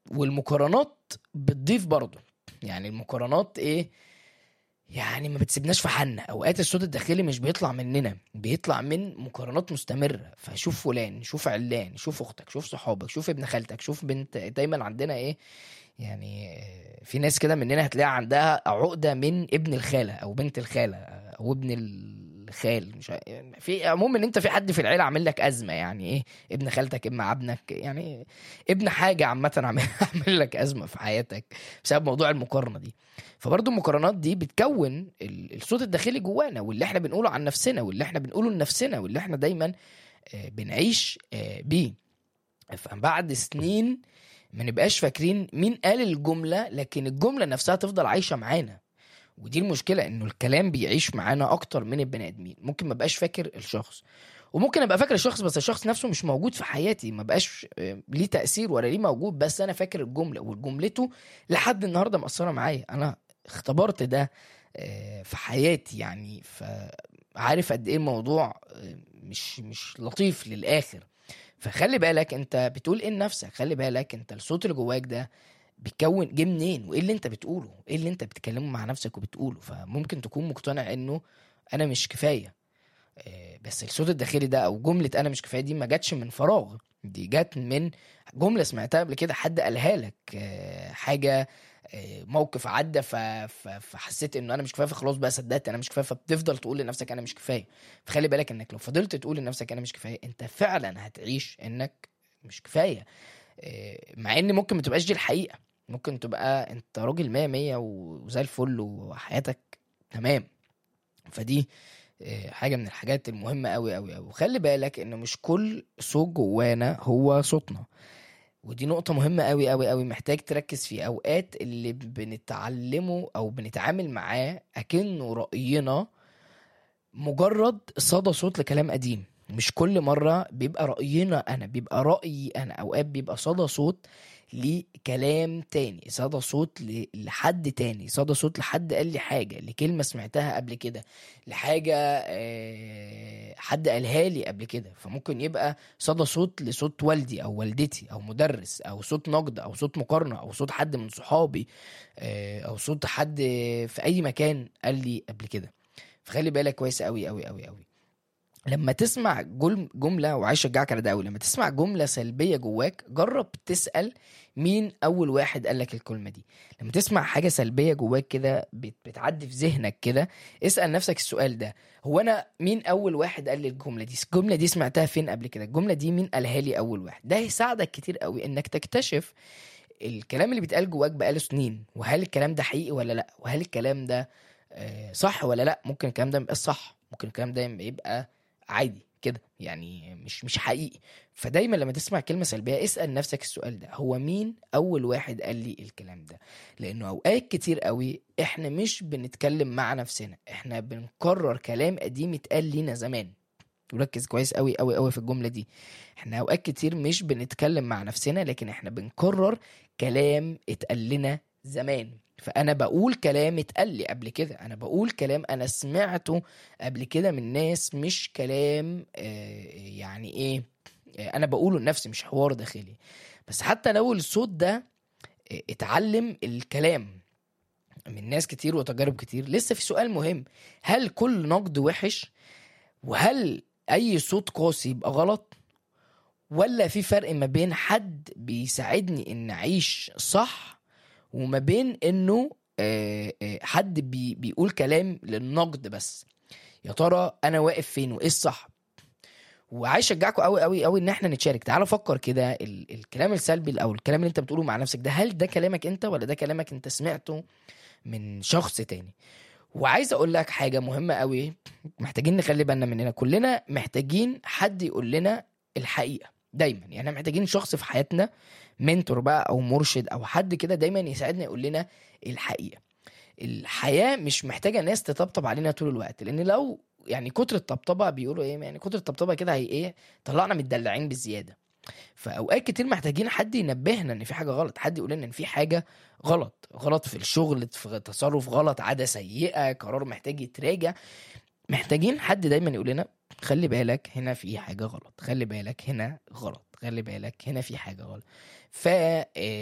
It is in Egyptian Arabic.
والمقارنات بتضيف برضه يعني المقارنات ايه يعني ما بتسيبناش في حالنا اوقات الصوت الداخلي مش بيطلع مننا بيطلع من مقارنات مستمره فشوف فلان شوف علان شوف اختك شوف صحابك شوف ابن خالتك شوف بنت دايما عندنا ايه يعني آه، في ناس كده مننا هتلاقي عندها عقده من ابن الخاله او بنت الخاله او ابن الخال مش ع- يعني في عموما ان انت في حد في العيله عامل لك ازمه يعني ايه ابن خالتك ابن ابنك يعني ابن حاجه عامه عامل عامل لك ازمه في حياتك بسبب موضوع المقارنه دي فبرضه المقارنات دي بتكون ال- الصوت الداخلي جوانا واللي احنا بنقوله عن نفسنا واللي احنا بنقوله لنفسنا واللي احنا دايما آه، بنعيش آه، بيه فبعد سنين ما نبقاش فاكرين مين قال الجملة لكن الجملة نفسها تفضل عايشة معانا ودي المشكلة انه الكلام بيعيش معانا اكتر من البني ادمين ممكن ما بقاش فاكر الشخص وممكن ابقى فاكر الشخص بس الشخص نفسه مش موجود في حياتي ما بقاش آه، ليه تأثير ولا ليه موجود بس انا فاكر الجملة وجملته لحد النهاردة مأثرة معايا انا اختبرت ده آه، في حياتي يعني فعارف قد ايه الموضوع آه، مش مش لطيف للاخر فخلي بالك انت بتقول ايه لنفسك خلي بالك انت الصوت اللي جواك ده بيتكون جه منين وايه اللي انت بتقوله ايه اللي انت بتتكلمه مع نفسك وبتقوله فممكن تكون مقتنع انه انا مش كفايه آه، بس الصوت الداخلي ده او جمله انا مش كفايه دي ما جاتش من فراغ دي جت من جمله سمعتها قبل كده حد قالها لك آه، حاجه آه، موقف عدى ف- ف- فحسيت انه انا مش كفايه فخلاص بقى صدقت انا مش كفايه فبتفضل تقول لنفسك انا مش كفايه فخلي بالك انك لو فضلت تقول لنفسك انا مش كفايه انت فعلا هتعيش انك مش كفايه آه، مع ان ممكن ما تبقاش دي الحقيقه ممكن تبقى انت راجل مية مية وزي الفل وحياتك تمام فدي آه، حاجه من الحاجات المهمه قوي قوي قوي وخلي بالك ان مش كل صوت جوانا هو صوتنا ودي نقطة مهمة قوي قوي قوي محتاج تركز في أوقات اللي بنتعلمه أو بنتعامل معاه أكنه رأينا مجرد صدى صوت لكلام قديم مش كل مرة بيبقى رأينا أنا بيبقى رأيي أنا أوقات بيبقى صدى صوت لكلام تاني صدى صوت ل- لحد تاني صدى صوت لحد قال لي حاجة لكلمة سمعتها قبل كده لحاجة آه، حد قالها لي قبل كده فممكن يبقى صدى صوت لصوت والدي أو والدتي أو مدرس أو صوت نقد أو صوت مقارنة أو صوت حد من صحابي آه، أو صوت حد في أي مكان قال لي قبل كده فخلي بالك كويس قوي قوي قوي قوي لما تسمع جل- جملة وعايز اشجعك على ده قوي لما تسمع جملة سلبية جواك جرب تسأل مين أول واحد قال لك الكلمة دي لما تسمع حاجة سلبية جواك كده بت- بتعدي في ذهنك كده اسأل نفسك السؤال ده هو أنا مين أول واحد قال لي الجملة دي الجملة دي سمعتها فين قبل كده الجملة دي مين قالها لي أول واحد ده هيساعدك كتير قوي إنك تكتشف الكلام اللي بيتقال جواك بقاله سنين وهل الكلام ده حقيقي ولا لا وهل الكلام ده آه، صح ولا لا ممكن الكلام ده ميبقاش صح ممكن الكلام ده يبقى عادي كده يعني مش مش حقيقي فدايما لما تسمع كلمه سلبيه اسال نفسك السؤال ده هو مين اول واحد قال لي الكلام ده لانه اوقات كتير قوي احنا مش بنتكلم مع نفسنا احنا بنكرر كلام قديم اتقال لينا زمان وركز كويس قوي قوي قوي في الجمله دي احنا اوقات كتير مش بنتكلم مع نفسنا لكن احنا بنكرر كلام اتقال لنا زمان فانا بقول كلام اتقال لي قبل كده انا بقول كلام انا سمعته قبل كده من ناس مش كلام آه، يعني ايه آه، انا بقوله لنفسي مش حوار داخلي بس حتى لو الصوت ده آه، اتعلم الكلام من ناس كتير وتجارب كتير لسه في سؤال مهم هل كل نقد وحش وهل اي صوت قاسي يبقى غلط ولا في فرق ما بين حد بيساعدني ان اعيش صح وما بين انه آه، آه، حد بي بيقول كلام للنقد بس يا ترى انا واقف فين وايه الصح وعايز اشجعكم قوي قوي قوي ان احنا نتشارك تعالوا فكر كده ال- الكلام السلبي او الكلام اللي انت بتقوله مع نفسك ده هل ده كلامك انت ولا ده كلامك انت سمعته من شخص تاني وعايز اقول لك حاجه مهمه قوي محتاجين نخلي بالنا مننا كلنا محتاجين حد يقول لنا الحقيقه دايما يعني احنا محتاجين شخص في حياتنا منتور بقى او مرشد او حد كده دايما يساعدنا يقول لنا الحقيقه الحياه مش محتاجه ناس تطبطب علينا طول الوقت لان لو يعني كتر الطبطبه بيقولوا ايه يعني كتر الطبطبه كده هي ايه طلعنا متدلعين بالزياده فاوقات كتير محتاجين حد ينبهنا ان في حاجه غلط حد يقول لنا ان في حاجه غلط غلط في الشغل في تصرف غلط عاده سيئه قرار محتاج يتراجع محتاجين حد دايما يقول لنا خلي بالك هنا في حاجه غلط خلي بالك هنا غلط خلي بالك هنا في حاجه غلط ف